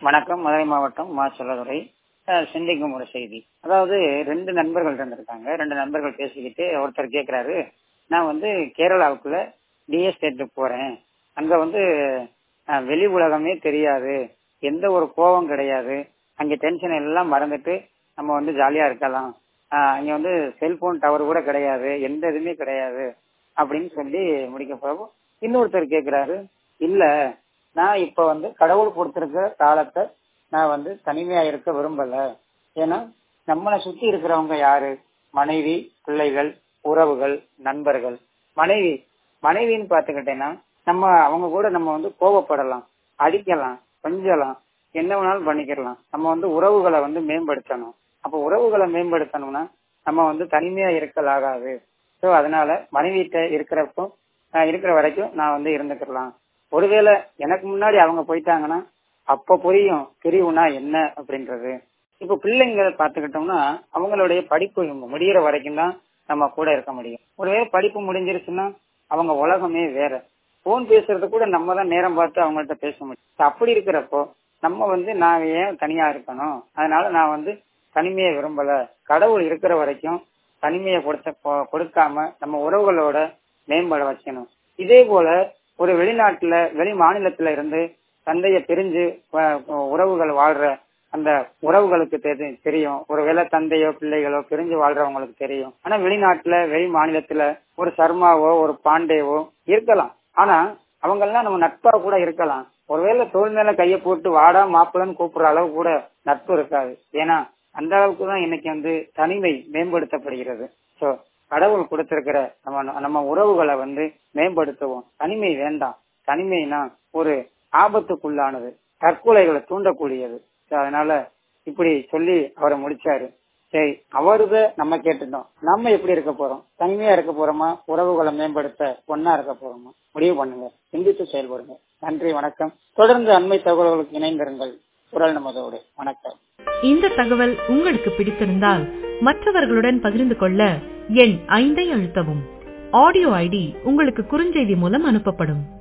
வணக்கம் மதுரை மாவட்டம் மா செல்லதுரை அஹ், சிந்திக்கும் ஒரு செய்தி அதாவது ரெண்டு நண்பர்கள் இருந்திருக்காங்க ரெண்டு நண்பர்கள் பேசிக்கிட்டு ஒருத்தர் கேக்குறாரு நான் வந்து கேரளாவுக்குள்ள டிஎஸ் ஸ்டேட்டுக்கு போறேன் அங்க வந்து அஹ், வெளி உலகமே தெரியாது எந்த ஒரு கோபம் கிடையாது அங்க டென்ஷன் எல்லாம் மறந்துட்டு நம்ம வந்து ஜாலியா இருக்கலாம் அஹ், அங்க வந்து செல்போன் டவர் கூட கிடையாது எந்த இதுவுமே கிடையாது அப்படின்னு சொல்லி முடிக்க போகும் இன்னொருத்தர் கேக்குறாரு இல்ல நான் இப்ப வந்து கடவுள் கொடுத்திருக்கிற காலத்தை நான் வந்து தனிமையா இருக்க விரும்பல ஏன்னா நம்மளை சுத்தி இருக்கிறவங்க யாரு மனைவி பிள்ளைகள் உறவுகள் நண்பர்கள் மனைவி மனைவின்னு பாத்துக்கிட்டேன்னா நம்ம அவங்க கூட நம்ம வந்து கோபப்படலாம் அடிக்கலாம் கொஞ்சலாம் என்ன வேணாலும் பண்ணிக்கலாம் நம்ம வந்து உறவுகளை வந்து மேம்படுத்தணும் அப்ப உறவுகளை மேம்படுத்தணும்னா நம்ம வந்து தனிமையா இருக்கலாகாது சோ அதனால மனைவிட்ட இருக்கிறப்போ நான் இருக்கிற வரைக்கும் நான் வந்து இருந்துக்கலாம் ஒருவேளை எனக்கு முன்னாடி அவங்க போயிட்டாங்கன்னா அப்ப புரியும் பிரிவுனா என்ன அப்படின்றது இப்ப பிள்ளைங்களை பாத்துக்கிட்டோம்னா அவங்களுடைய படிப்பு முடிகிற வரைக்கும் தான் நம்ம கூட இருக்க முடியும் ஒருவேளை படிப்பு முடிஞ்சிருச்சுன்னா அவங்க உலகமே வேற போன் பேசுறது கூட நம்ம தான் நேரம் பார்த்து அவங்கள்ட்ட பேச முடியும் அப்படி இருக்கிறப்போ நம்ம வந்து நான் ஏன் தனியா இருக்கணும் அதனால நான் வந்து தனிமையை விரும்பல கடவுள் இருக்கிற வரைக்கும் தனிமையை கொடுத்த கொ- கொடுக்காம நம்ம உறவுகளோட மேம்பட வைக்கணும் இதே போல ஒரு வெளிநாட்டுல வெளி மாநிலத்துல இருந்து தந்தைய பிரிஞ்சு அஹ், உறவுகள் வாழ்ற அந்த உறவுகளுக்கு தெரி- தெரியும் ஒருவேளை தந்தையோ பிள்ளைகளோ பிரிஞ்சு வாழ்றவங்களுக்கு தெரியும் ஆனா வெளிநாட்டுல வெளி மாநிலத்துல ஒரு சர்மாவோ ஒரு பாண்டேவோ இருக்கலாம் ஆனா அவங்க எல்லாம் நம்ம நட்பா கூட இருக்கலாம் ஒருவேளை தோல் மேல கைய போட்டு வாடா மாப்பிளன்னு கூப்பிடுற அளவு கூட நட்பு இருக்காது ஏன்னா அந்த அளவுக்கு தான் இன்னைக்கு வந்து தனிமை மேம்படுத்தப்படுகிறது சோ கடவுள் கொடுத்திருக்கிற நம்ம நம்ம உறவுகளை வந்து மேம்படுத்துவோம் தனிமை வேண்டாம் தனிமைனா ஒரு ஆபத்துக்குள்ளானது தற்கொலைகளை தூண்டக்கூடியது So, அதனால இப்படி சொல்லி அவரை முடிச்சாரு சரி அவருக்கு நம்ம கேட்டுட்டோம் நம்ம எப்படி இருக்க போறோம் தனிமையா இருக்க போறோமா உறவுகளை மேம்படுத்த ஒன்னா இருக்க போறோமா முடிவு பண்ணுங்க சிந்தித்து செயல்படுங்க நன்றி வணக்கம் தொடர்ந்து அண்மை தகவல்களுக்கு இணைந்திருங்கள் குரல் நமதோடு வணக்கம் இந்த தகவல் உங்களுக்கு பிடித்திருந்தால் மற்றவர்களுடன் பகிர்ந்து கொள்ள எண் ஐந்தை அழுத்தவும் ஆடியோ ஐடி உங்களுக்கு குறுஞ்செய்தி மூலம் அனுப்பப்படும்